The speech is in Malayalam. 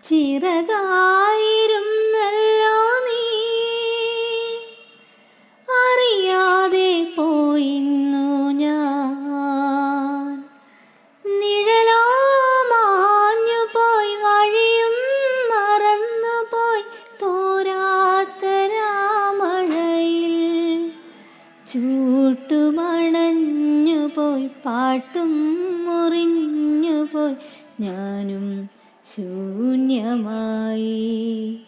ചിറകായിരുന്നല്ലോ നീ അറിയാതെ പോയിന്നു ഞാൻ നിഴലോ മാഞ്ഞു പോയി വഴിയും മറന്നു പോയി തോരാത്ത രാമഴയിൽ ചൂട്ടുമണഞ്ഞു പോയി പാട്ടും മുറിഞ്ഞു പോയി ഞാനും ശൂന്യമായി